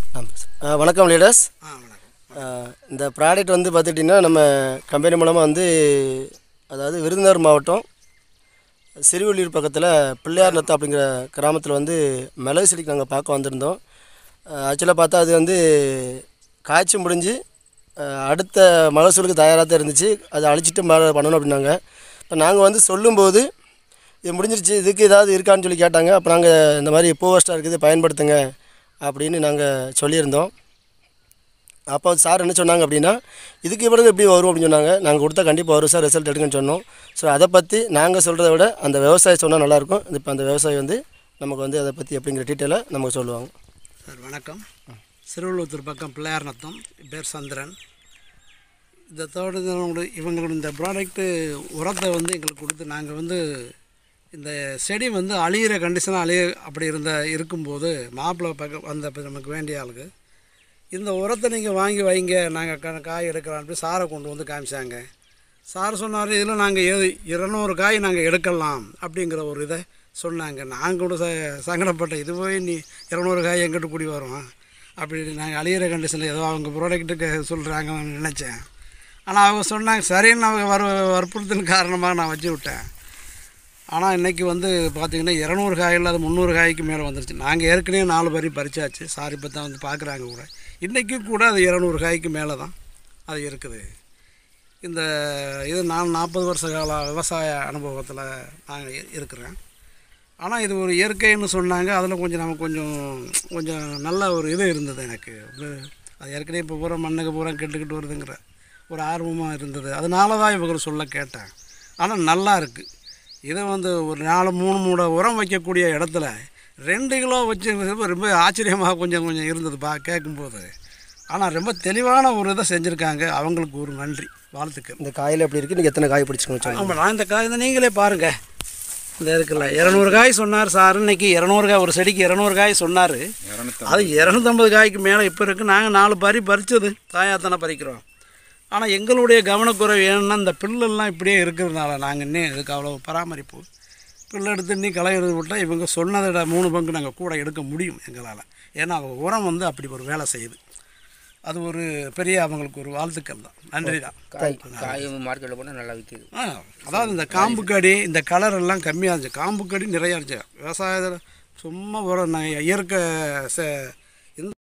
ஆ, வணக்கம் லீடர்ஸ் ஆ வணக்கம் ஆ, இந்த ப்ராடக்ட் வந்து பார்த்துட்டிங்கன்னா நம்ம கம்பெனி மூலமாக வந்து அதாவது விருதுநகர் மாவட்டம் சிறுவள்ளூர் பக்கத்தில் பிள்ளையார் நத்தம் அப்படிங்கிற கிராமத்தில் வந்து மிளகு செடிக்கு நாங்கள் பார்க்க வந்திருந்தோம் ஆக்சுவலாக பார்த்தா அது வந்து காய்ச்சி முடிஞ்சு ஆ, அடுத்த மகசூலுக்கு தயாராக தான் இருந்துச்சு அதை அழிச்சிட்டு மேலே பண்ணணும் அப்படின்னாங்க இப்போ நாங்கள் வந்து சொல்லும்போது இது முடிஞ்சிருச்சு இதுக்கு ஏதாவது இருக்கான்னு சொல்லி கேட்டாங்க அப்போ நாங்கள் இந்த மாதிரி பூவஸ்டாக இருக்குது பயன்படுத்துங்க அப்படின்னு நாங்கள் சொல்லியிருந்தோம் அப்போ சார் என்ன சொன்னாங்க அப்படின்னா இதுக்கு பிறகு எப்படி வரும் அப்படின்னு சொன்னாங்க நாங்கள் கொடுத்தா கண்டிப்பாக வரும் சார் ரிசல்ட் எடுங்கன்னு சொன்னோம் ஸோ அதை பற்றி நாங்கள் சொல்கிறத விட அந்த விவசாயி சொன்னால் நல்லாயிருக்கும் இப்போ அந்த விவசாயி வந்து நமக்கு வந்து அதை பற்றி எப்படிங்கிற டீட்டெயிலாக நமக்கு சொல்லுவாங்க சார் வணக்கம் சிறுவள்ளூத்தூர் பக்கம் பிள்ளையார் நத்தம் பேர் சந்திரன் இந்த தோடு இவங்களோட இந்த ப்ராடக்ட்டு உரத்தை வந்து எங்களுக்கு கொடுத்து நாங்கள் வந்து இந்த செடி வந்து அழியிற கண்டிஷனாக அழிய அப்படி இருந்த இருக்கும்போது மாப்பிள்ளை பக்கம் வந்த இப்ப நமக்கு வேண்டிய ஆளுக்கு இந்த உரத்தை நீங்கள் வாங்கி வைங்க நாங்கள் க காய் எடுக்கலான்னு சாரை கொண்டு வந்து காமிச்சாங்க சார் சொன்னார் இதில் நாங்கள் ஏ இருநூறு காய் நாங்கள் எடுக்கலாம் அப்படிங்கிற ஒரு இதை சொன்னாங்க நாங்கள் கூட ச சங்கடப்பட்டேன் இது போய் நீ இரநூறு காய் எங்கிட்ட கூடி வரும் அப்படி நாங்கள் அழியிற கண்டிஷனில் ஏதோ அவங்க ப்ராடக்ட்டுக்கு சொல்கிறாங்கன்னு நினச்சேன் ஆனால் அவங்க சொன்னாங்க சரின்னு அவங்க வர வற்புறுத்தின் காரணமாக நான் வச்சு விட்டேன் ஆனால் இன்றைக்கி வந்து பார்த்திங்கன்னா இரநூறு காய் இல்லாத முந்நூறு காய்க்கு மேலே வந்துருச்சு நாங்கள் ஏற்கனவே நாலு பேரையும் பறிச்சாச்சு சார் இப்போ தான் வந்து பார்க்குறாங்க கூட இன்றைக்கும் கூட அது இரநூறு காய்க்கு மேலே தான் அது இருக்குது இந்த இது நான் நாற்பது வருஷ கால விவசாய அனுபவத்தில் நாங்கள் இ- இருக்கிறேன் ஆனால் இது ஒரு இயற்கைன்னு சொன்னாங்க அதில் கொஞ்சம் நமக்கு கொஞ்சம் கொஞ்சம் நல்ல ஒரு இது இருந்தது எனக்கு இது- அது ஏற்கனவே இப்போ பூரா மண்ணுக்கு பூரா கெட்டுக்கிட்டு வருதுங்கிற ஒரு ஆர்வமாக இருந்தது அதனால தான் இவங்க சொல்ல கேட்டேன் ஆனால் நல்லா இருக்குது இதை வந்து ஒரு நாலு மூணு மூட உரம் வைக்கக்கூடிய இடத்துல ரெண்டு கிலோ வச்சு ரொம்ப ஆச்சரியமாக கொஞ்சம் கொஞ்சம் இருந்தது பா கேட்கும்போது ஆனால் ரொம்ப தெளிவான ஒரு இதை செஞ்சுருக்காங்க அவங்களுக்கு ஒரு நன்றி வாழ்த்துக்கள் இந்த காயில் எப்படி இருக்குது நீங்கள் எத்தனை காய் பிடிச்சிக்கணும்னு சொல்லுங்கள் ஆமாம் நான் இந்த காய் இந்த நீங்களே பாருங்கள் இந்த இருக்குல்ல இரநூறு காய் சொன்னார் சார் இன்னைக்கு இரநூறு காய் ஒரு செடிக்கு இரநூறு காய் சொன்னார் அது இரநூத்தம்பது காய்க்கு மேலே இப்போ இருக்குது நாங்கள் நாலு பறி பறிச்சது தாயாத்தானே பறிக்கிறோம் ஆனால் எங்களுடைய கவனக்குறைவு ஏன்னா இந்த பில்லெல்லாம் இப்படியே இருக்கிறதுனால நாங்கள் இன்னும் இதுக்கு அவ்வளோ பராமரிப்பு பில்லு எடுத்து இன்னி களை எடுத்து விட்டால் இவங்க சொன்னதை விட மூணு பங்கு நாங்கள் கூட எடுக்க முடியும் எங்களால் ஏன்னா அவங்க உரம் வந்து அப்படி ஒரு வேலை செய்யுது அது ஒரு பெரிய அவங்களுக்கு ஒரு வாழ்த்துக்கள் தான் நன்றி தான் காய் மார்க்கெட்டில் போனால் நல்லா விற்கிது ஆ அதாவது இந்த காம்பு கடி இந்த கலர் எல்லாம் கம்மியாக இருந்துச்சு காம்பு கடி நிறையா இருந்துச்சு விவசாயத்தில் சும்மா ஒரு நான் இயற்கை ச